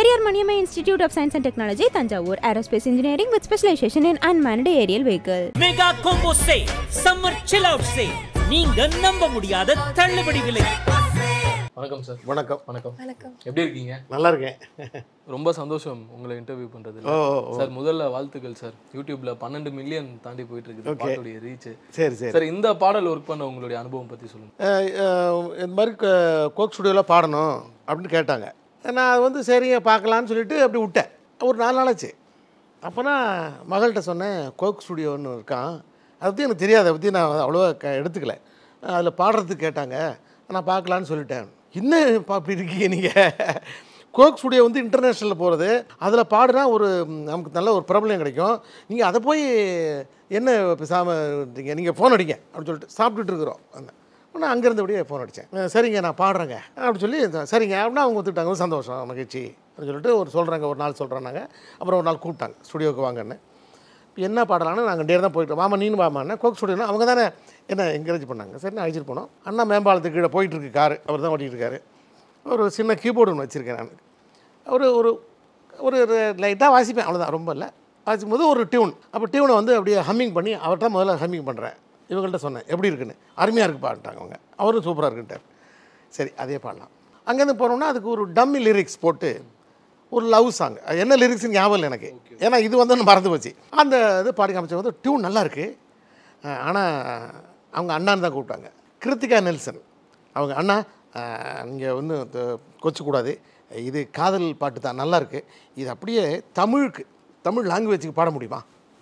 Periyar Maniammai institute of science and technology Thanjavur aerospace engineering with specialization in unmanned aerial vehicle mega combo say summer chill out say நீங்க நம்ப முடியாத தள்ளுபடி விலை வணக்கம் sir வணக்கம் வணக்கம் வணக்கம் எப்படி இருக்கீங்க நல்லா இருக்கேன் ரொம்ப சந்தோஷம் உங்களை இன்டர்வியூ பண்றது ஓ ஓ, ஓ. சார் முதல்ல வாழ்த்துக்கள் சார் யூடியூப்ல பன்னெண்டு மில்லியன் தாண்டி போயிட்டு இருக்குது Okay. பாட்டுடைய ரீச் சரி சரி சார் இந்த பாடல் ஒர்க் பண்ண உங்களுடைய அனுபவம் பத்தி சொல்லுங்க அஹ், அஹ், இந்த மாதிரி க- கோக் ஸ்டுடியோவில் பாடணும் அப்படின்னு கேட்டாங்க நான் அது வந்து சரிங்க பார்க்கலான்னு சொல்லிட்டு அப்படி விட்டேன் ஒரு நாலு நாளாச்சு அப்போ நான் மகள்கிட்ட சொன்னேன் கோக் ஸ்டுடியோன்னு இருக்கான் அதை பற்றி எனக்கு தெரியாது அதை பற்றி நான் அவ்வளோவா க எடுத்துக்கல அதில் பாடுறதுக்கு கேட்டாங்க நான் பார்க்கலான்னு சொல்லிட்டேன் என்ன பா இப்படி இருக்கீங்க நீங்கள் கோக் ஸ்டுடியோ வந்து இன்டர்நேஷ்னலில் போகிறது அதில் பாடுனா ஒரு ம், நமக்கு நல்ல ஒரு பிரபலம் கிடைக்கும் நீங்கள் அதை போய் என்ன பேசாமல் இருக்கீங்க நீங்கள் ஃபோன் அடிங்க அப்படின்னு சொல்லிட்டு சாப்பிட்டுட்டு இருக்கிறோம் அந்த நான் அங்கேருந்தபடியே ஃபோன் அடித்தேன் சரிங்க நான் பாடுறேங்க அப்படின்னு சொல்லி சரிங்க அப்படின்னா அவங்க ஒத்துக்கிட்டாங்க ஒரு சந்தோஷம் மகிழ்ச்சி அப்படின்னு சொல்லிட்டு ஒரு சொல்கிறாங்க ஒரு நாள் சொல்கிறேன்னாங்க அப்புறம் ஒரு நாள் கூப்பிட்டாங்க ஸ்டுடியோவுக்கு வாங்கன்னு இப்போ என்ன பாடலான்னு நாங்கள் டேர் தான் போயிட்டோம் மாமா நீனு வாமான்னு கோக் ஸ்டுடியோனா அவங்க தானே என்ன என்கரேஜ் பண்ணாங்க சரி நான் அழைச்சிட்டு போனோம் அண்ணா மேம்பாலத்துக்கு கீழே போயிட்டு இருக்கு காரு அவர் தான் ஓட்டிகிட்டு இருக்காரு ஒரு சின்ன கீபோர்டு ஒன்று வச்சுருக்கேன் நான் ஒரு ஒரு ஒரு லைட்டாக வாசிப்பேன் அவ்வளோதான் ரொம்ப இல்லை வாசிக்கும் போது ஒரு டியூன் அப்போ டியூனை வந்து அப்படியே ஹம்மிங் பண்ணி அவர்கிட்ட முதல்ல ஹம்மிங் பண்ணுறேன் இவங்கள்ட்ட சொன்னேன் எப்படி இருக்குன்னு அருமையாக இருக்கு பாட்டாங்க அவங்க அவரும் சூப்பராக இருக்குன்ட்டார் சரி அதே பாடலாம் அங்கேருந்து போனோம்னா அதுக்கு ஒரு டம்மி லிரிக்ஸ் போட்டு ஒரு லவ் சாங் அது என்ன லிரிக்ஸ்னு ஞாபகம் இல்லை எனக்கு ஏன்னா இது வந்து நான் மறந்து போச்சு அந்த இது பாடி காமிச்ச வந்து டியூன் நல்லா இருக்கு ஆனால் அவங்க அண்ணான்னு தான் கூப்பிட்டாங்க கிருத்திகா நெல்சன் அவங்க அண்ணா நீங்கள் வந்து த- கொச்சக்கூடாது இது காதல் பாட்டு தான் நல்லா இருக்கு இது அப்படியே தமிழுக்கு தமிழ் லாங்குவேஜுக்கு பாட முடியுமா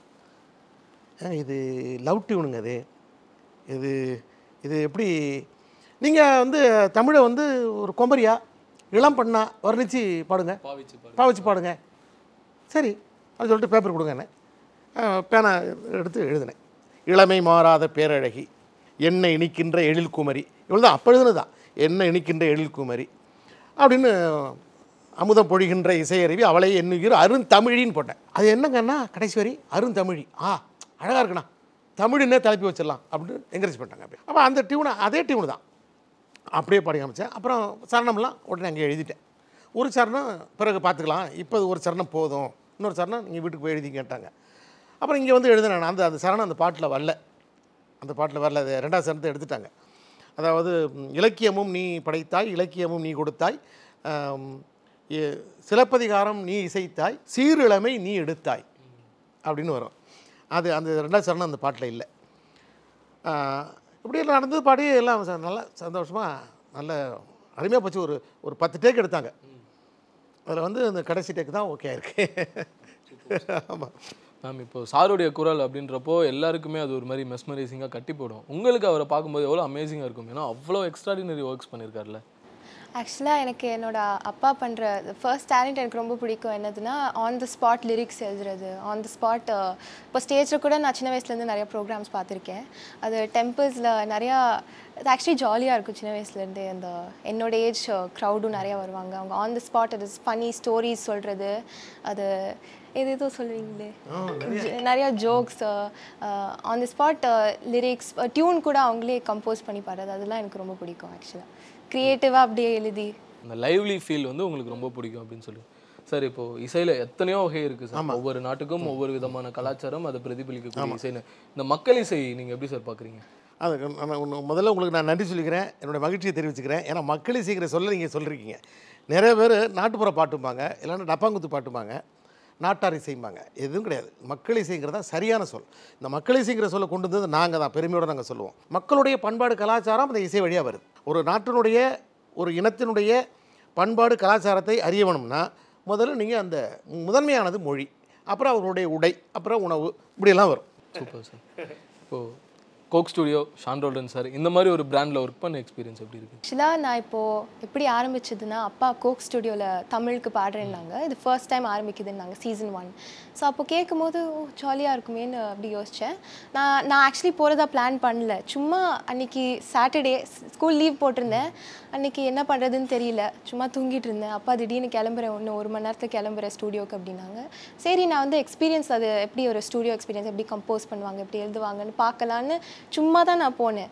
ஆ, இது லவ் டியூனுங்க அது இது இது எப்படி நீங்கள் வந்து தமிழை வந்து ஒரு கொம்பரியா இளம் பண்ணா வர்ணித்து பாடுங்க பாவிச்சு பாருங்க பாவச்சு பாடுங்க சரி அது சொல்லிட்டு பேப்பர் கொடுங்கண்ணே பேனா எடுத்து எழுதினேன் இளமை மாறாத பேரழகி என்னை இனிக்கின்ற எழில் குமரி இவ்வளோ தான் அப்போ எழுதுனது தான் என்னை இனிக்கின்ற எழில் குமரி அப்படின்னு அமுதம் பொழிகின்ற இசையருவி அவளை எண்ணுகிற அருந்தமிழின்னு போட்டேன் அது என்னங்கன்னா கடைசி வரி அருந்தமிழி ஆ அழகாக இருக்குண்ணா தமிழ்னே தலைப்பி வச்சிடலாம் அப்படின்னு என்கரேஜ் பண்ணிட்டாங்க அப்படி அப்போ அந்த டியூனை அதே டியூன் தான் அப்படியே பாடி காமிச்சேன் அப்புறம் சரணம்லாம் உடனே அங்கே எழுதிட்டேன் ஒரு சரணம் பிறகு பார்த்துக்கலாம் இப்போ ஒரு சரணம் போதும் இன்னொரு சரணம் நீங்கள் வீட்டுக்கு போய் எழுதி கேட்டாங்க அப்புறம் இங்கே வந்து எழுதினேன் அந்த அந்த சரணம் அந்த பாட்டில் வரல அந்த பாட்டில் வரல அது ரெண்டாவது சரணத்தை எடுத்துட்டாங்க அதாவது ம், இலக்கியமும் நீ படைத்தாய் இலக்கியமும் நீ கொடுத்தாய் ஆம், எ- சிலப்பதிகாரம் நீ இசைத்தாய் சீரிழமை நீ எடுத்தாய் அப்படின்னு வரும் அது அந்த ரெண்டாவது சரணம் அந்த பாட்டில் இல்லை ஆஹ் இப்படி எல்லாம் நடந்தது பாடி எல்லாம் ச- நல்லா சந்தோஷமாக நல்ல அருமையாக போச்சு ஒரு ஒரு பத்து டேக் எடுத்தாங்க அதில் வந்து அந்த கடைசி டேக் தான் ஓகே இருக்கு ஆமாம் மேம் இப்போ சாருடைய குரல் அப்படின்றப்போ எல்லாருக்குமே அது ஒரு மாதிரி மெஸ்மரைசிங்காக கட்டி போடும் உங்களுக்கு அவரை பார்க்கும்போது எவ்வளோ அமேசிங்காக இருக்கும் ஏன்னா அவ்வளோ எக்ஸ்ட்ராடினரி ஒர்க்ஸ் பண்ணியிருக்காருல்ல ஆக்சுவலாக எனக்கு என்னோட அப்பா பண்ணுற ஃபர்ஸ்ட் டேலண்ட் எனக்கு ரொம்ப பிடிக்கும் என்னதுன்னா ஆன் த ஸ்பாட் லிரிக்ஸ் எழுதுறது ஆன் த ஸ்பாட் இப்போ ஸ்டேஜில் கூட நான் சின்ன வயசுலேருந்து நிறைய ப்ரோக்ராம்ஸ் பார்த்துருக்கேன் அது டெம்பிள்ஸில் நிறையா அது ஆக்சுவலி ஜாலியாக இருக்கும் சின்ன வயசுலேருந்தே அந்த என்னோட ஏஜ் க்ரௌடும் நிறையா வருவாங்க அவங்க ஆன் த ஸ்பாட் அது ஃபனி ஸ்டோரிஸ் சொல்கிறது அது எது ஏதோ சொல்லுவீங்களே ஜ- நிறைய jokes on the spot lyrics tune கூட அவங்களே கம்போஸ் பண்ணி பாடுறது அதெல்லாம் எனக்கு ரொம்ப பிடிக்கும் ஆக்சுவலாக க்ரியேட்டிவாக அப்படியே எழுதி அந்த லைவ்லி ஃபீல் வந்து உங்களுக்கு ரொம்ப பிடிக்கும் அப்படின்னு சொல்லி சார் இப்போ இசையில எத்தனையோ வகை இருக்கு சார் ஒவ்வொரு நாட்டுக்கும் ஒவ்வொரு விதமான கலாச்சாரம் அதை பிரதிபலிக்கக்கூடிய இசைன்னு இந்த மக்கள் இசை நீங்க எப்படி சார் பாக்குறீங்க அது நான் ஒண்ணு- முதல்ல உங்களுக்கு நான் நன்றி சொல்லிக்கிறேன் என்னோட மகிழ்ச்சியை தெரிவிச்சுக்கிறேன் ஏன்னா மக்களே சீக்கிரம் சொல்ல நீங்கள் சொல்லிருக்கீங்க நிறைய பேர் நாட்டுப்புற பாட்டும்பாங்க இல்லைன்னா டப்பாங்குத்து பாட்டும்பாங்க நாட்டார் இசைம்பாங்க எதுவும் கிடையாது மக்கள் இசைங்கிறது தான் சரியான சொல் இந்த மக்கள் இசைங்கிற சொல்லை கொண்டு வந்தது நாங்கள் தான் பெருமையோடு நாங்கள் சொல்லுவோம் மக்களுடைய பண்பாடு கலாச்சாரம் அந்த இசை வழியாக வருது ஒரு நாட்டினுடைய ஒரு இனத்தினுடைய பண்பாடு கலாச்சாரத்தை அறிய வேணும்னா முதல்ல நீங்கள் அந்த முதன்மையானது மொழி அப்புறம் அவர்களுடைய உடை அப்புறம் உணவு இப்படியெல்லாம் வரும் சூப்பர் சார் இப்போ கோக் ஸ்டுடியோ ஷான்ரோல்டன் சார் இந்த மாதிரி ஒரு பிராண்ட்ல ஒர்க் பண்ண எக்ஸ்பீரியன்ஸ் எப்படி இருக்கு ஆக்சுவலாக நான் இப்போது எப்படி ஆரம்பிச்சதுன்னா அப்பா கோக் ஸ்டுடியோவில் தமிழுக்கு பாடுறேன்னாங்க இது ஃபர்ஸ்ட் டைம் ஆரம்பிக்குதுன்னாங்க சீசன் ஒன் ஸோ அப்போ கேட்கும்போது ஓ ஜாலியாக இருக்குமேன்னு அப்படி யோசித்தேன் நான் நான் ஆக்சுவலி போகிறதா பிளான் பண்ணல சும்மா அன்னைக்கு சாட்டர்டே ஸ்கூல் லீவ் போட்டிருந்தேன் அன்னைக்கு என்ன பண்ணுறதுன்னு தெரியல சும்மா தூங்கிட்டு இருந்தேன் அப்பா திடீர்னு கிளம்புறேன் ஒன்று ஒரு மணி நேரத்தில் கிளம்புறேன் ஸ்டூடியோக்கு அப்படின்னாங்க சரி நான் வந்து எக்ஸ்பீரியன்ஸ் அது எப்படி ஒரு ஸ்டூடியோ எக்ஸ்பீரியன்ஸ் எப்படி கம்போஸ் பண்ணுவாங்க எப்படி எழுதுவாங்கன்னு பார்க்கலான்னு சும்மா தான் நான் போனேன்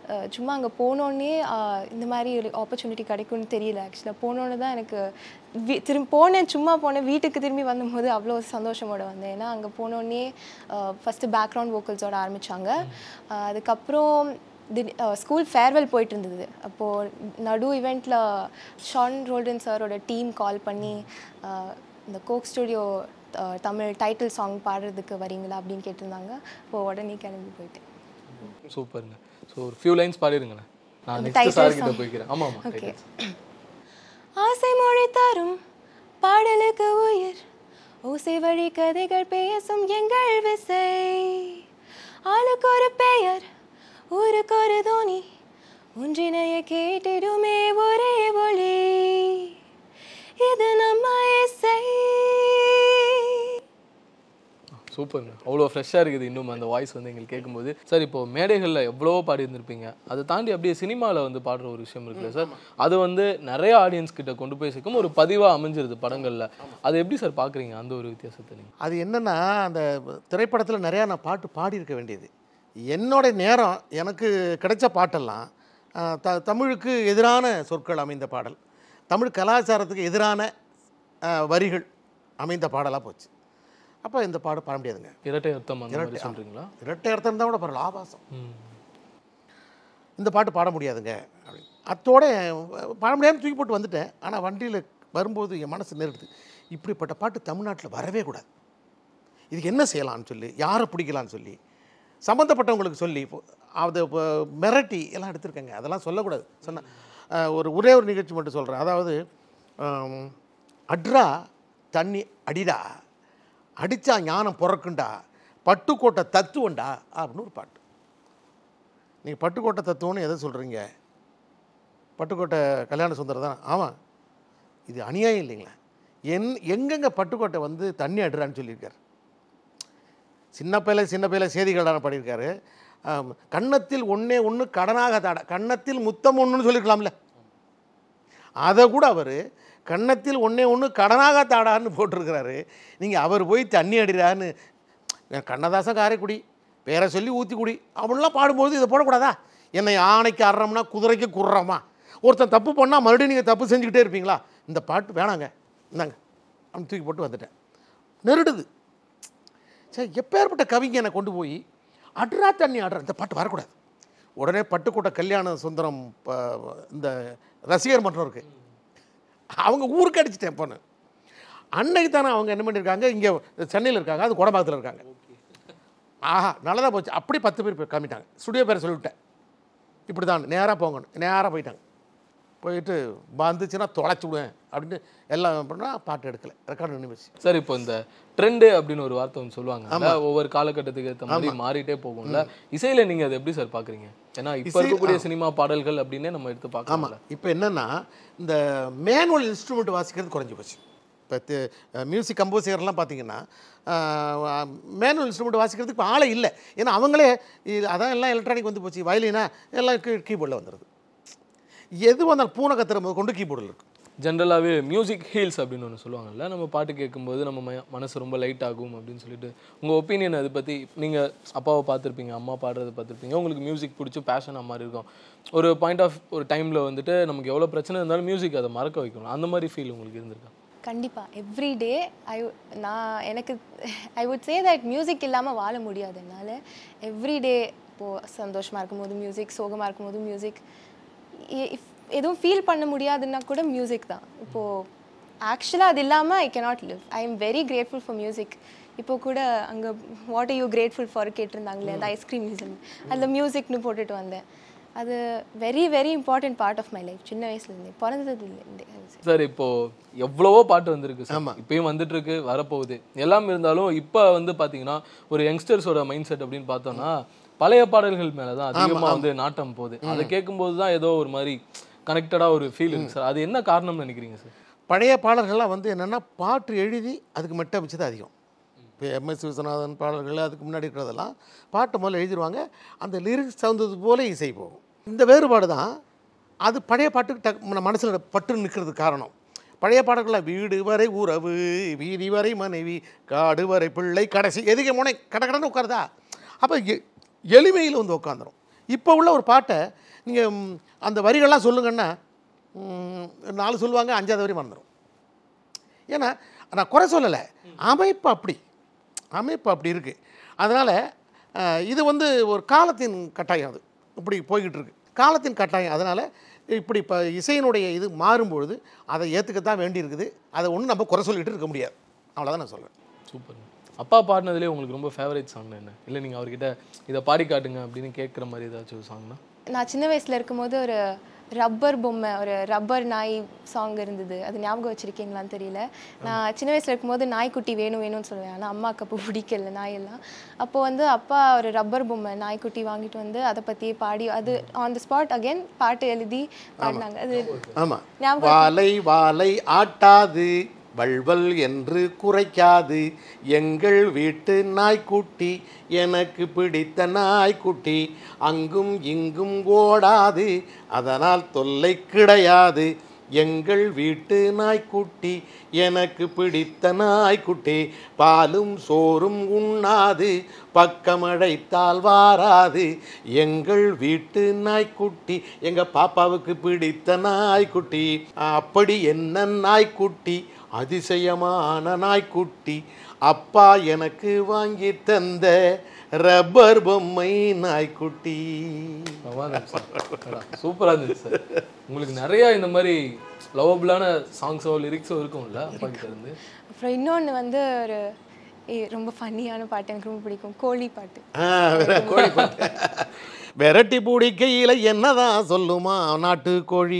அஹ், சும்மா அங்கே போனோடனே இந்த மாதிரி ஒரு ஆப்பர்ச்சுனிட்டி கிடைக்கும்னு தெரியல ஆக்சுவலாக போனோன்னு தான் எனக்கு வீ திரும்பி போனேன் சும்மா போனேன் வீட்டுக்கு திரும்பி வந்தபோது அவ்வளோ சந்தோஷமோட வந்தேன் ஏன்னா அங்கே போனோடனே ஃபஸ்ட்டு பேக்ரவுண்ட் வோக்கல்ஸோட ஆரம்பித்தாங்க அதுக்கப்புறம் ஸ்கூல் ஃபேர்வெல் போயிட்டு இருந்தது அப்போது நடு இவெண்ட்டில் ஷான் ரோல்டன் சாரோட டீம் கால் பண்ணி அஹ், இந்த Coke Studio Tamil title song பாடுறதுக்கு வரீங்களா அப்படின்னு கேட்டிருந்தாங்க இப்போ உடனே கிளம்பி போயிட்டேன் சூப்பருங்க ஸோ ஒரு ஃபியூ லைன்ஸ் பாடிடுங்களேன் நான் அந்த நெக்ஸ்ட் title சார் கிட்ட song. போய்க்கிறேன் ஆமாம் ஆமாம் ஓகே ஆசை மொழி தரும் பாடலுக்கு உயிர் ஓசை வழி கதைகள் பேசும் எங்கள் விசை ஆளுக்கு ஒரு பெயர் ஊருக்கு ஒரு தோனி ஒன்றினைய கேட்டிடுமே ஒரே ஒளி இது நம்ம இசை சூப்பருங்க அவ்வளோ ஃப்ரெஷ்ஷாக இருக்குது இன்னும் அந்த வாய்ஸ் வந்து எங்களுக்கு கேட்கும்போது சார் இப்போ மேடைகளில் எவ்வளவோ பாடி இருந்திருப்பீங்க அதை தாண்டி அப்படியே சினிமாவில் வந்து பாடுற ஒரு விஷயம் இருக்குல்ல சார் அது வந்து நிறைய ஆடியன்ஸ் கிட்ட கொண்டு போய் சேர்க்கும் ஒரு பதிவாக அமைஞ்சிருது படங்களில் அதை எப்படி சார் பார்க்குறீங்க அந்த ஒரு வித்தியாசத்தை நீங்கள் அது என்னன்னா அந்த திரைப்படத்தில் நிறையா நான் பாட்டு பாடியிருக்க வேண்டியது என்னோட நேரம் எனக்கு கிடைச்ச பாட்டெல்லாம் ஆஹ், த தமிழுக்கு எதிரான சொற்கள் அமைந்த பாடல் தமிழ் கலாச்சாரத்துக்கு எதிரான ஆஹ், வரிகள் அமைந்த பாடலாக போச்சு அப்போ இந்த பாடு பாட முடியாதுங்க இரட்டை அர்த்தம் அந்த மாதிரி சொல்கிறீங்களா இரட்டை அர்த்தம் இருந்தால் கூட பரவாயில்ல ஆபாசம் இந்த பாட்டு பாட முடியாதுங்க அப்படின்னு அத்தோட பாட முடியாதுன்னு தூக்கி போட்டு வந்துட்டேன் ஆனால் வண்டியில் வரும்போது என் மனசு நெருடுது இப்படிப்பட்ட பாட்டு தமிழ்நாட்டில் வரவே கூடாது இதுக்கு என்ன செய்யலாம்னு சொல்லி யாரை பிடிக்கலான்னு சொல்லி சம்மந்தப்பட்டவங்களுக்கு சொல்லி இப்போ அது இப்போ மிரட்டி எல்லாம் எடுத்திருக்கேங்க அதெல்லாம் சொல்லக்கூடாது சொன்னேன் அஹ், ஒரு ஒரே ஒரு நிகழ்ச்சி மட்டும் சொல்கிறேன் அதாவது ஆம், அட்ரா தண்ணி அடிடா அடித்தா ஞானம் பிறக்குண்டா பட்டுக்கோட்டை தத்துவண்டா அப்படின்னு ஒரு பாட்டு நீங்கள் பட்டுக்கோட்டை தத்துவம்னு எதை சொல்கிறீங்க பட்டுக்கோட்டை கல்யாண சுந்தரம் தான் ஆமாம் இது அநியாயம் இல்லைங்களா என் எங்கெங்க பட்டுக்கோட்டை வந்து தண்ணி அடுறான்னு சொல்லியிருக்காரு சின்ன பையில சின்ன பையில செய்திகளான பாடியிருக்காரு ஆம், கன்னத்தில் ஒன்றே ஒன்று கடனாக தாட கன்னத்தில் முத்தம் ஒன்றுன்னு சொல்லியிருக்கலாம்ல அதை கூட அவர் கன்னத்தில் ஒன்றே ஒன்று கடனாக தாடான்னு போட்டிருக்கிறாரு நீங்கள் அவர் போய் தண்ணி அடிறான்னு கண்ணதாசன் காரைக்குடி பேரை சொல்லி ஊற்றி குடி அப்படிலாம் பாடும்போது இதை போடக்கூடாதா என்னை யானைக்கு அறம்னா குதிரைக்கு குர்றமா ஒருத்தன் தப்பு பண்ணால் மறுபடியும் நீங்கள் தப்பு செஞ்சுக்கிட்டே இருப்பீங்களா இந்த பாட்டு வேணாங்க இந்தாங்க அப்படின்னு தூக்கி போட்டு வந்துட்டேன் நெருடுது சரி எப்பேற்பட்ட கவிங்க என்னை கொண்டு போய் அட்ரா தண்ணி ஆடுற இந்த பாட்டு வரக்கூடாது உடனே பட்டுக்கோட்டை கல்யாண சுந்தரம் ப- இந்த ரசிகர் மன்றம் இருக்கு அவங்க ஊருக்கு அடிச்சிட்டேன் பொண்ணு அன்னைக்கு தானே அவங்க என்ன பண்ணியிருக்காங்க இங்கே சென்னையில் இருக்காங்க அது குடம்பாக்கத்தில் இருக்காங்க ஆஹா நல்லதாக போச்சு அப்படி பத்து பேர் போய் காமிட்டாங்க ஸ்டுடியோ பேரை சொல்லிவிட்டேன் இப்படி தான் நேராக போங்கணும் நேராக போயிட்டாங்க போயிட்டு வந்துச்சுன்னா தொலைச்சி விடுவேன் அப்படின்னு எல்லாம் பண்ணால் பாட்டு எடுக்கலை ரெக்கார்டு நின்று போச்சு சார் இப்போ இந்த ட்ரெண்டு அப்படின்னு ஒரு வார்த்தை ஒன்று சொல்லுவாங்க ஒவ்வொரு காலகட்டத்துக்கு ஏற்ற மாதிரி மாறிட்டே போகும்ல இசையில நீங்க அதை எப்படி சார் பாக்குறீங்க ஏன்னா இப்போ இசை- இருக்கக்கூடிய சினிமா பாடல்கள் அப்படின்னே நம்ம எடுத்து பார்க்கலாம்ல ஆமாம் இப்போ என்னென்னா இந்த மேனுவல் இன்ஸ்ட்ருமெண்ட் வாசிக்கிறது குறைஞ்சி போச்சு இப்போ மியூசிக் கம்போசர்லாம் பார்த்தீங்கன்னா மேனுவல் இன்ஸ்ட்ருமெண்ட் வாசிக்கிறதுக்கு இப்போ ஆளே இல்லை ஏன்னா அவங்களே இது- அதான் எல்லாம் எலக்ட்ரானிக் வந்து போச்சு வயலினா எல்லாம் கீ கீபோர்டில் வந்துடுது எது வந்தாலும் பூனை கத்துற முதல் கொண்டு கீபோர்டில் இருக்குது ஜென்ரலாகவே மியூசிக் ஹீல்ஸ் அப்படின்னு ஒன்று சொல்லுவாங்கல்ல நம்ம பாட்டு கேட்கும்போது நம்ம ம- மனசு ரொம்ப லைட் ஆகும் அப்படின்னு சொல்லிட்டு உங்கள் ஒப்பீனியன் அதை பற்றி நீங்கள் அப்பாவை பார்த்துருப்பீங்க அம்மா பாடுறதை பார்த்துருப்பீங்க உங்களுக்கு மியூசிக் பிடிச்சி பேஷன் மாதிரி இருக்கும் ஒரு பாயிண்ட் ஆஃப் ஒரு டைமில் வந்துட்டு நமக்கு எவ்வளோ பிரச்சனை இருந்தாலும் மியூசிக் அதை மறக்க வைக்கணும் அந்த மாதிரி ஃபீல் உங்களுக்கு இருந்திருக்கா கண்டிப்பாக எவ்ரி டே ஐ நான் எனக்கு I would say that music இல்லாமல் வாழ முடியாது என்னால் எவ்ரி டே இப்போது சந்தோஷமாக இருக்கும்போது மியூசிக் சோகமாக இருக்கும்போது மியூசிக் இஃப் எதுவும் ஃபீல் பண்ண முடியாதுன்னா கூட மியூசிக் தான் இப்போது ஆக்சுவலாக அது இல்லாமல் I cannot live I am very grateful for music இப்போ கூட அங்கே what are you grateful for கேட்டிருந்தாங்களே அந்த ஐஸ்கிரீம் மியூசியம் அதில் மியூசிக்னு போட்டுட்டு வந்தேன் அது very very important part of my life சின்ன வயசுலேருந்தே பிறந்ததுலேருந்தே சார் இப்போ எவ்வளவோ பாட்டு வந்திருக்கு சார் இப்பயும் வந்துட்டு இருக்கு வரப்போகுது எல்லாம் இருந்தாலும் இப்போ வந்து பாத்தீங்கன்னா ஒரு யங்ஸ்டர்ஸோட மைண்ட் செட் அப்படின்னு பார்த்தோம்னா பழைய பாடல்கள் மேல தான் அதிகமா வந்து நாட்டம் போகுது அதை கேட்கும்போது தான் ஏதோ ஒரு மாதிரி கனெக்டடா ஒரு ஃபீல் இருக்கு சார் அது என்ன காரணம்னு நினைக்கிறீங்க சார் பழைய பாடல்கள்லாம் வந்து என்னென்னா பாட்டு எழுதி அதுக்கு மெட்ட அமைச்சது அதிகம் இப்போ எம்எஸ் விஸ்வநாதன் பாடல்கள் அதுக்கு முன்னாடி இருக்கிறதெல்லாம் பாட்டு முதல்ல எழுதிடுவாங்க அந்த லிரிக்ஸ் தகுந்தது போல இசை போகும் இந்த வேறுபாடு தான் அது பழைய பாட்டுக்கு டக் நம்ம மனசில் பட்டு நிற்கிறதுக்கு காரணம் பழைய பாடல்கள்லாம் வீடு வரை உறவு வீதி வரை மனைவி காடு வரை பிள்ளை கடைசி எதுக்கு முனை கடை கடன்னு உட்காருதா அப்போ எ- எளிமையில் வந்து உட்காந்துரும் இப்போ உள்ள ஒரு பாட்டை நீங்கள் அந்த வரிகள்லாம் சொல்லுங்கன்னா ம், நாலு சொல்லுவாங்க அஞ்சாவது வரி மறந்துடும் ஏன்னா நான் குறை சொல்லலை அமைப்பு அப்படி அமைப்பு அப்படி இருக்குது அதனால் இது வந்து ஒரு காலத்தின் கட்டாயம் அது இப்படி போய்கிட்டு இருக்கு காலத்தின் கட்டாயம் அதனால் இப்படி இப்போ இசையினுடைய இது மாறும்பொழுது அதை ஏற்றுக்கத்தான் வேண்டியிருக்குது அதை ஒன்றும் நம்ம குறை சொல்லிட்டு இருக்க முடியாது அவ்வளோதான் நான் சொல்கிறேன் சூப்பர் அப்பா பாடினதுலேயே உங்களுக்கு ரொம்ப ஃபேவரட் சாங் என்ன இல்லை நீங்கள் அவர்கிட்ட இதை பாடி காட்டுங்க அப்படின்னு கேட்குற மாதிரி ஏதாச்சும் ஒரு சாங்னா நான் சின்ன வயசில் இருக்கும்போது ஒரு ரப்பர் பொம்மை ஒரு ரப்பர் நாய் சாங் இருந்தது அது ஞாபகம் வச்சிருக்கீங்களான்னு தெரியல நான் சின்ன வயசில் இருக்கும்போது நாய்க்குட்டி வேணும் வேணும்னு சொல்லுவேன் ஆனால் அம்மாவுக்கு அப்போ பிடிக்கல நாயெல்லாம் அப்போ வந்து அப்பா ஒரு ரப்பர் பொம்மை நாய்க்குட்டி வாங்கிட்டு வந்து அதை பற்றி பாடி அது ஆன் த ஸ்பாட் அகைன் பாட்டு எழுதி பாடினாங்க அது ஆமாம் ஞாபகம் வாலை வாலை ஆட்டாது வல்வல் என்று குறைக்காது எங்கள் வீட்டு நாய்க்குட்டி எனக்கு பிடித்த நாய்க்குட்டி அங்கும் இங்கும் ஓடாது அதனால் தொல்லை கிடையாது எங்கள் வீட்டு நாய்க்குட்டி எனக்கு பிடித்த நாய்க்குட்டி பாலும் சோறும் உண்ணாது பக்கமழைத்தால் வாராது எங்கள் வீட்டு நாய்க்குட்டி எங்க பாப்பாவுக்கு பிடித்த நாய்க்குட்டி அப்படி என்ன நாய்க்குட்டி அதிசயமான நாய்க்குட்டி அப்பா எனக்கு வாங்கி தந்த ரப்பர் பொம்மை நாய்க்குட்டி சூப்பராக இருந்துச்சு சார் உங்களுக்கு நிறைய இந்த மாதிரி லவபிளான சாங்ஸோ லிரிக்ஸோ இருக்கும்ல அப்பா கிட்ட இருந்து அப்புறம் இன்னொன்று வந்து ஒரு ஏ- ரொம்ப ஃபன்னியான பாட்டு எனக்கு ரொம்ப பிடிக்கும் கோழி பாட்டு ஆ, வேற கோழி பாட்டு. விரட்டி பிடிக்கையில் என்னதான் சொல்லுமா நாட்டு கோழி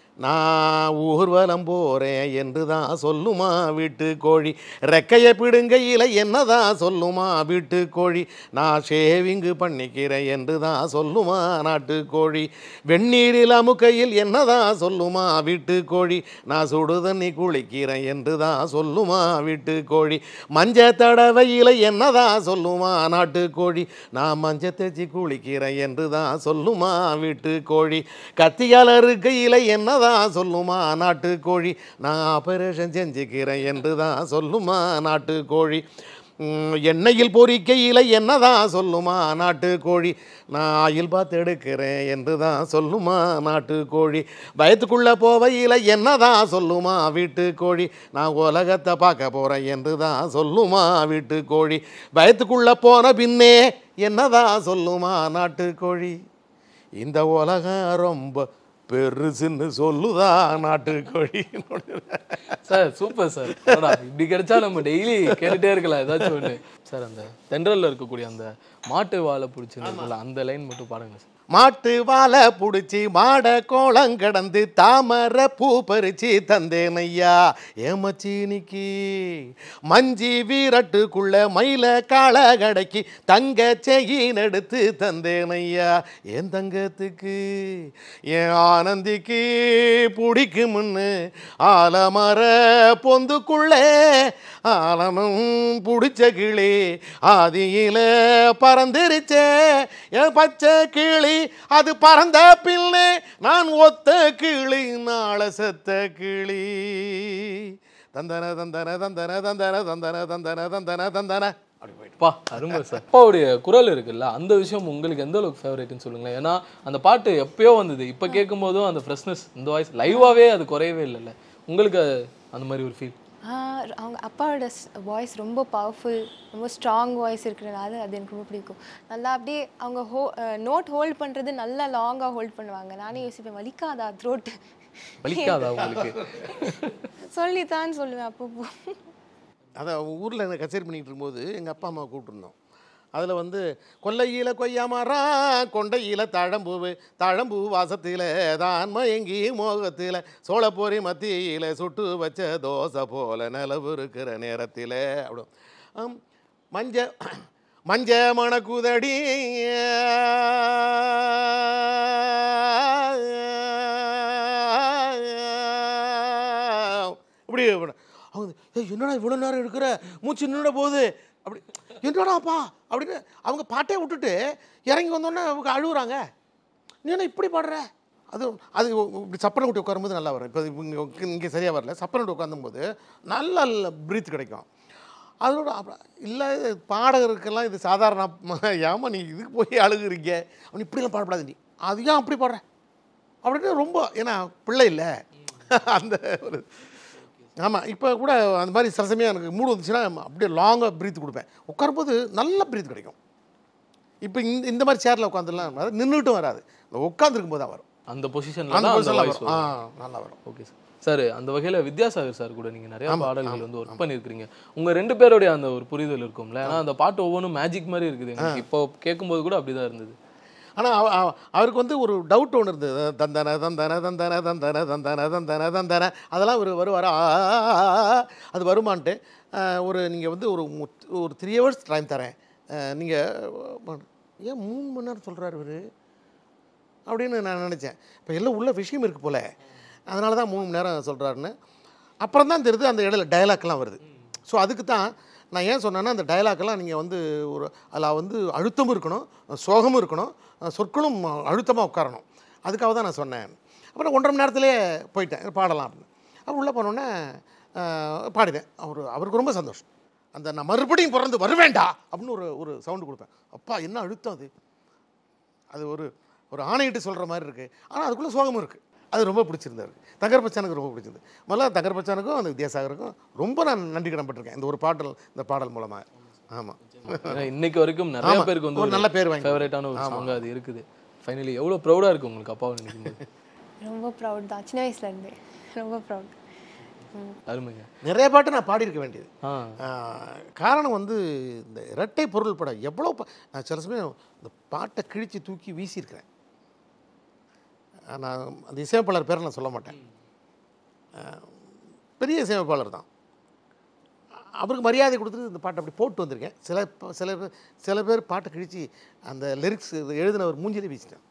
நான் ஊர்வலம் போகிறேன் என்று தான் சொல்லுமா வீட்டு கோழி ரெக்கையை பிடுங்கையில் என்னதான் சொல்லுமா வீட்டு கோழி நான் ஷேவிங்கு பண்ணிக்கிறேன் என்று தான் சொல்லுமா நாட்டு கோழி வெந்நீரில் அமுக்கையில் என்னதான் சொல்லுமா வீட்டு கோழி நான் சுடு தண்ணி குளிக்கிறேன் என்று தான் சொல்லுமா வீட்டு கோழி மஞ்ச தடவையில் என்னதான் சொல்லுமா நாட்டு கோழி நான் மஞ்ச தேய்ச்சி குளிக்கிறேன் என்று தான் சொல்லுமா வீட்டு கோழி கத்தியால் இருக்கையில் என்னதான் சொல்லுமா நாட்டு கோழி நான் ஆபரேஷன் செஞ்சுக்கிறேன் என்று தான் சொல்லுமா நாட்டு கோழி ம், எண்ணெயில் பொறிக்கையில் என்னதான் சொல்லுமா நாட்டு கோழி நான் ஆயில் பார்த்து எடுக்கிறேன் என்று தான் சொல்லுமா நாட்டு கோழி பயத்துக்குள்ளே போவையில் என்னதான் சொல்லுமா வீட்டு கோழி நான் உலகத்தை பார்க்க போகிறேன் என்று தான் சொல்லுமா வீட்டு கோழி பயத்துக்குள்ளே போன பின்னே என்னதான் சொல்லுமா நாட்டு கோழி இந்த உலகம் ரொம்ப பெருசுன்னு சொல்லுதா நாட்டுக்கோழி சார் சூப்பர் சார் அடடா, இப்படி கிடைச்சா நம்ம டெய்லி கேட்டுட்டே இருக்கலாம் ஏதாச்சும் ஒன்று சார் அந்த தென்றல்ல இருக்கக்கூடிய அந்த மாட்டு வாழை பிடிச்சிருந்துல அந்த லைன் மட்டும் பாடுங்க சார் மாட்டு வாழை பிடிச்சி மாட கோலம் கடந்து தாமரை பூ பறிச்சு தந்தேன் ஐயா ஏமச்சீனிக்கு மஞ்சி வீரட்டுக்குள்ள மயில காள கடைக்கு தங்க செயின் எடுத்து தந்தேன் ஐயா என் தங்கத்துக்கு என் ஆனந்திக்கு பிடிக்கும்னு ஆலமர பொந்துக்குள்ளே ஆலமும் பிடிச்ச கிளி ஆதியில பறந்துருச்சே என் பச்சை கிளி அது பறந்த பின்னே நான் ஒத்த கிளி நாள செத்த கிளி தந்தன தந்தன தந்தன தந்தன தந்தன தந்தன தந்தன தந்தன அப்படி போயிட்டு பா அருமை சார் அப்பாவுடைய குரல் இருக்குல்ல அந்த விஷயம் உங்களுக்கு எந்த அளவுக்கு ஃபேவரேட்னு சொல்லுங்களேன் ஏன்னா அந்த பாட்டு எப்பயோ வந்தது இப்போ கேட்கும் போதும் அந்த ஃப்ரெஷ்னஸ் இந்த வாய்ஸ் லைவாவே அது குறையவே இல்லைல்ல உங்களுக்கு அந்த மாதிரி ஒரு ஃபீல் ஆஹ் அவங்க அப்பாவோட வாய்ஸ் ரொம்ப பவர்ஃபுல் ரொம்ப ஸ்ட்ராங் வாய்ஸ் இருக்கிறனால அது எனக்கு ரொம்ப பிடிக்கும் நல்லா அப்படியே அவங்க ஹோ நோட் ஹோல்ட் பண்ணுறது நல்லா லாங்காக ஹோல்ட் பண்ணுவாங்க நானே யோசிப்பேன் வலிக்காதா த்ரோட் வலிக்காதா உங்களுக்கு சொல்லித்தான் சொல்லுவேன் அப்பப்போ அதான் ஊரில் எனக்கு கச்சேரி பண்ணிகிட்டு இருக்கும்போது எங்கள் அப்பா அம்மா கூப்பிட்டுருந்தோம் அதில் வந்து கொல்லையில் கொய்யாமரம் கொண்டையில் தழம்பூவு தழம்பூ வாசத்தில் தான் மயங்கி மோகத்தில் சோளப்பொறி மத்தியில் சுட்டு வச்ச தோசை போல நிலவு இருக்கிற நேரத்தில் அப்படி ஆம், மஞ்ச மஞ்ச மணக்குதடி இப்படி அவங்க "ஏய், என்னடா இவ்வளோ நேரம் இருக்கிற மூச்சு நின்றுட போகுது அப்படி என்னடாப்பா அப்படின்னு அவங்க பாட்டே விட்டுட்டு இறங்கி வந்தோடனே அவங்க அழுகுறாங்க நீ என்ன இப்படி பாடுற அது அது இப்படி சப்பனை விட்டு உட்காரும்போது நல்லா வரும் இப்போ இங்கே இங்கே சரியாக வரல சப்பனை விட்டு உட்காந்தும்போது நல்ல ப்ரீத் கிடைக்கும் அதோட அப்புறம் இல்லை பாடகருக்கெல்லாம் இது சாதாரண ஏமா நீ இதுக்கு போய் அழுகுறீங்க அவன் இப்படிலாம் பாடப்படாது நீ அது ஏன் அப்படி பாடுற அப்படின்னு ரொம்ப ஏன்னா பிள்ளை இல்லை அந்த ஒரு ஆமாம் இப்போ கூட அந்த மாதிரி சரசமையாக எனக்கு மூடு வந்துச்சுன்னா அப்படியே லாங்காக பிரீத் கொடுப்பேன் உட்காரும்போது நல்ல பிரீத் கிடைக்கும் இப்போ இந்த இந்த மாதிரி சேரில் உட்காந்துலாம் நின்றுட்டும் வராது உட்காந்துருக்கும் போது தான் வரும் அந்த பொசிஷன்ல அந்த தான் அந்த பொசிஷனில் வாய்ஸ் வரும் ஆ வரும் நல்லா வரும் ஓகே சார் சார் அந்த வகையில வித்யாசாகர் சார் கூட நீங்க நிறைய பாடல்கள் வந்து ஒர்க் பண்ணியிருக்கிறீங்க உங்க ரெண்டு பேருடைய அந்த ஒரு புரிதல் இருக்கும்ல ஏன்னா அந்த பாட்டு ஒவ்வொன்றும் மேஜிக் மாதிரி இருக்குது எனக்கு இப்போ கேட்கும்போது கூட அப்படிதான் இருந்தது ஆனால் அவருக்கு வந்து ஒரு டவுட் ஒன்று இருந்தது தந்தன தந்தன தந்தன தந்தன தந்தன தந்தன தந்தன அதெல்லாம் ஒரு வருவார் அது வருமான்ட்டு அஹ், ஒரு நீங்கள் வந்து ஒரு மு- ஒரு த்ரீ ஹவர்ஸ் டைம் தரேன் நீங்கள் ஏன் மூணு மணி நேரம் சொல்கிறாரு இவர் அப்படின்னு நான் நினச்சேன் இப்போ எல்லாம் உள்ள விஷயம் இருக்குது போல அதனால தான் மூணு மணி நேரம் சொல்கிறாருன்னு அப்புறம் தான் தெரியுது அந்த இடையில டயலாக்லாம் வருது ஸோ அதுக்கு தான் நான் ஏன் சொன்னேன்னா அந்த டயலாக்லாம் நீங்கள் வந்து ஒரு அதில் வந்து அழுத்தமும் இருக்கணும் சோகமும் இருக்கணும் சொற்களும் அழுத்தமாக உட்காரணும் அதுக்காக தான் நான் சொன்னேன் அப்புறம் ஒன்றரை மணி நேரத்திலே போயிட்டேன் பாடலாம் அப்படின்னு அப்புறம் உள்ளே போனோன்னே பாடினேன் அவர் அவருக்கு ரொம்ப சந்தோஷம் அந்த நான் மறுபடியும் பிறந்து வருவேண்டா அப்படின்னு ஒரு ஒரு சவுண்டு கொடுப்பேன் அப்பா என்ன அழுத்தம் அது அது ஒரு ஒரு ஆணையிட்டு சொல்கிற மாதிரி இருக்குது ஆனால் அதுக்குள்ளே சோகமும் இருக்குது அது ரொம்ப பிடிச்சிருந்தாரு தங்கர் பச்சானுக்கு ரொம்ப பிடிச்சிருந்து முதல்ல தங்கர் பச்சானுக்கும் அந்த வித்யாசாகருக்கும் ரொம்ப நான் நன்றி கடன்பட்டிருக்கேன் இந்த ஒரு பாடல் இந்த பாடல் மூலமாக ஆமாம் ஏன்னா இன்னைக்கு வரைக்கும் நிறைய ஆமா. பேருக்கு வந்து ஒரு நல்ல பேர் வாங்கி ஃபேவரட்டான ஒரு சாங் அது இருக்குது ஃபைனலி எவ்வளவு ப்ரௌடா இருக்கு உங்களுக்கு அப்பாவை நினைக்கும் போது ரொம்ப ப்ரவுட் தான் சின்ன வயசுலேருந்து ரொம்ப ப்ரவுட் அருமைங்க நிறைய பாட்டு நான் பாடியிருக்க வேண்டியது ஆ ஆஹ், காரணம் வந்து இந்த இரட்டை பொருள் படம் எவ்வளோ பா- நான் சில சமயம் இந்த பாட்டை கிழிச்சு தூக்கி வீசியிருக்கிறேன் ஆஹ், நான் அந்த இசையமைப்பாளர் பேரை நான் சொல்ல மாட்டேன் ஆஹ், பெரிய இசையமைப்பாளர் தான் அவருக்கு மரியாதை கொடுத்துட்டு இந்த பாட்டை அப்படி போட்டு வந்திருக்கேன் சில ப- சில பேர் சில பேர் பாட்டை கிழிச்சு அந்த லிரிக்ஸ் எழுதினவர் மூஞ்சிலே வீசிட்டேன்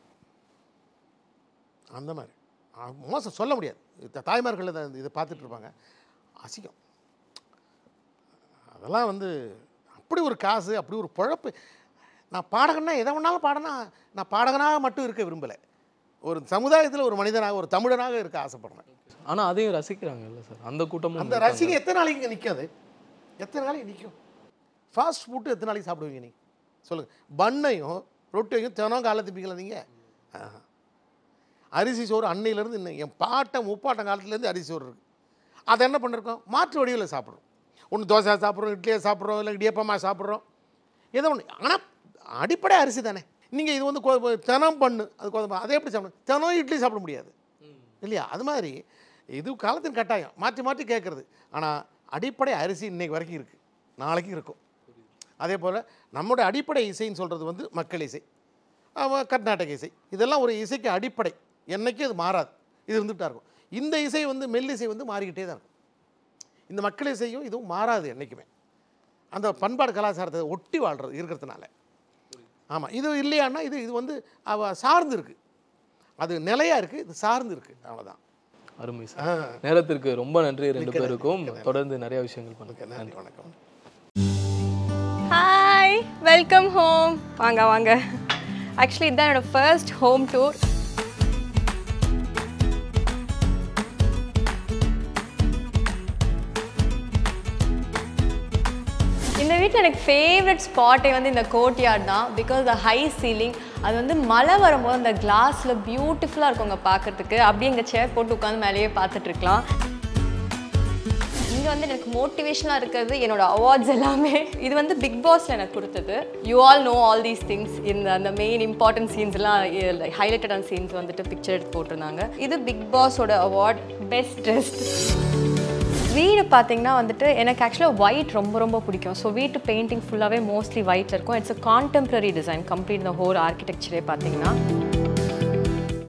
அந்த மாதிரி ஆஹ், மோசம் சொல்ல முடியாது த- தாய்மார்கள் இதை இதை பார்த்துட்டு இருப்பாங்க அசிங்கம் அதெல்லாம் வந்து அப்படி ஒரு காசு அப்படி ஒரு பொழப்பு நான் பாடகன்னா எதை வேணாலும் பாடனா நான் பாடகனாக மட்டும் இருக்க விரும்பலை ஒரு சமுதாயத்தில் ஒரு மனிதனாக ஒரு தமிழனாக இருக்க ஆசைப்படுறேன் ஆனா அதையும் ரசிக்கிறாங்க இல்ல சார் அந்த கூட்டமும் அந்த இருக்காங்க. ரசிகை எத்தனை நாளைக்கு இங்கே நிற்காது எத்தனை நாளைக்கு நிற்கும் ஃபாஸ்ட் ஃபுட்டு எத்தனை நாளைக்கு சாப்பிடுவீங்க நீ சொல்லுங்கள் பண்ணையும் ரொட்டியையும் தினம் காலை திப்பிக்கல நீங்கள் ஆஹா. அரிசி சோறு அன்னையிலேருந்து இன்னும் என் பாட்டம் முப்பாட்டம் காலத்துலேருந்து அரிசி சோறு இருக்குது அதை என்ன பண்ணிருக்கோம் மாற்று வடிவில் சாப்பிட்றோம் ஒன்று தோசை சாப்பிட்றோம் இட்லியை சாப்பிட்றோம் இல்லை இடியப்பமாக சாப்பிட்றோம் ஏதோ ஒன்று ஆனால் அடிப்படை அரிசி தானே நீங்கள் இது வந்து கோ- தினம் பண்ணு அது கோதுமை அதை எப்படி சாப்பிடணும் தினம் இட்லி சாப்பிட முடியாது இல்லையா அது மாதிரி இது காலத்தின் கட்டாயம் மாற்றி மாற்றி கேட்குறது ஆனால் அடிப்படை அரிசி இன்னைக்கு வரைக்கும் இருக்குது நாளைக்கு இருக்கும் அதே போல் நம்முடைய அடிப்படை இசைன்னு சொல்கிறது வந்து மக்கள் இசை அவ- கர்நாடக இசை இதெல்லாம் ஒரு இசைக்கு அடிப்படை என்னைக்கும் அது மாறாது இது இருந்துகிட்டா இருக்கும் இந்த இசை வந்து மெல்லிசை வந்து மாறிக்கிட்டே தான் இருக்கும் இந்த மக்கள் இசையும் இதுவும் மாறாது என்றைக்குமே அந்த பண்பாடு கலாச்சாரத்தை ஒட்டி வாழ்றது இருக்கிறதுனால ஆமாம் இது இல்லையான்னா இது இது வந்து அவ சார்ந்து இருக்குது அது நிலையாக இருக்குது இது சார்ந்து இருக்குது அவ்வளோதான் அருமை சார் நேரத்திற்கு ரொம்ப நன்றி ரெண்டு பேருக்கும் தொடர்ந்து நிறைய விஷயங்கள் பண்ணுங்க நன்றி வணக்கம் ஹாய் வெல்கம் ஹோம் வாங்க வாங்க ஆக்சுவலி இதுதான் என்னோட ஃபர்ஸ்ட் ஹோம் டூர் இந்த வீட்டில் எனக்கு ஃபேவரட் ஸ்பாட்டே வந்து இந்த கோர்ட்யார்ட் தான் பிகாஸ் த ஹை சீலிங் அது வந்து மழை வரும்போது அந்த கிளாஸில் பியூட்டிஃபுல்லாக இருக்குங்க பார்க்கறதுக்கு அப்படியே எங்கள் சேர் போட்டு உட்காந்து மேலேயே பார்த்துட்டு இருக்கலாம் இங்கே வந்து எனக்கு மோட்டிவேஷனாக இருக்கிறது என்னோட அவார்ட்ஸ் எல்லாமே இது வந்து பிக் பாஸ்ல எனக்கு கொடுத்தது you all know all these things இந்த அந்த மெயின் இம்பார்ட்டன்ட் சீன்ஸ்லாம் ஹைலைட்டடான சீன்ஸ் வந்துட்டு பிக்சர் எடுத்து போட்டிருந்தாங்க இது பிக் பாஸோட அவார்ட் பெஸ்ட் ட்ரெஸ்ட் வீடு பார்த்தீங்கன்னா வந்துட்டு எனக்கு ஆக்சுவலாக ஒயிட் ரொம்ப ரொம்ப பிடிக்கும் ஸோ வீட்டு பெயிண்டிங் ஃபுல்லாகவே மோஸ்ட்லி ஒயிட்டில் இருக்கும் it's a contemporary design complete இந்த ஹோல் ஆர்கிடெக்சரே பார்த்தீங்கன்னா